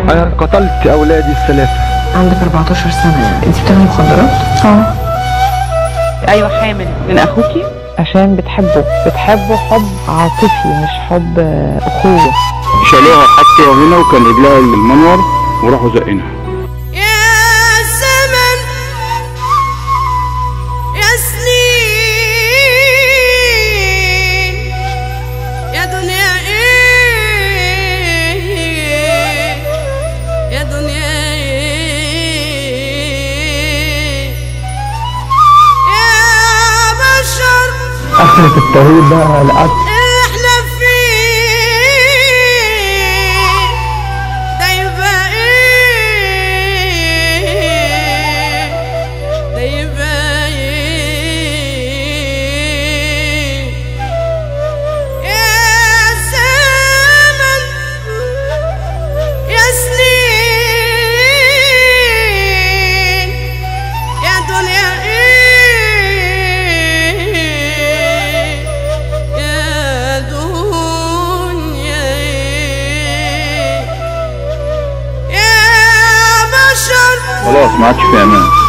انا قتلت اولادي الثلاثه عندك 14 سنة يعني انت بتاخدي مخدرات؟ اه ايوه حامل من اخوكي عشان بتحبه بتحبه حب عاطفي مش حب آه، أخوة شالوها حطوها هنا وكان رجلها المنور وراحوا زقينها يا زمن يا سنين يا دنيا ايه يا دنيا ايه يا بشر اخرة الطريق بقى لقيت اللي احنا فيه ده يبقى ايه ده يبقى ايه يا زمن يا سنين يا دنيا ايه يا دنيا ايه يا بشر خلاص ما عادش في امان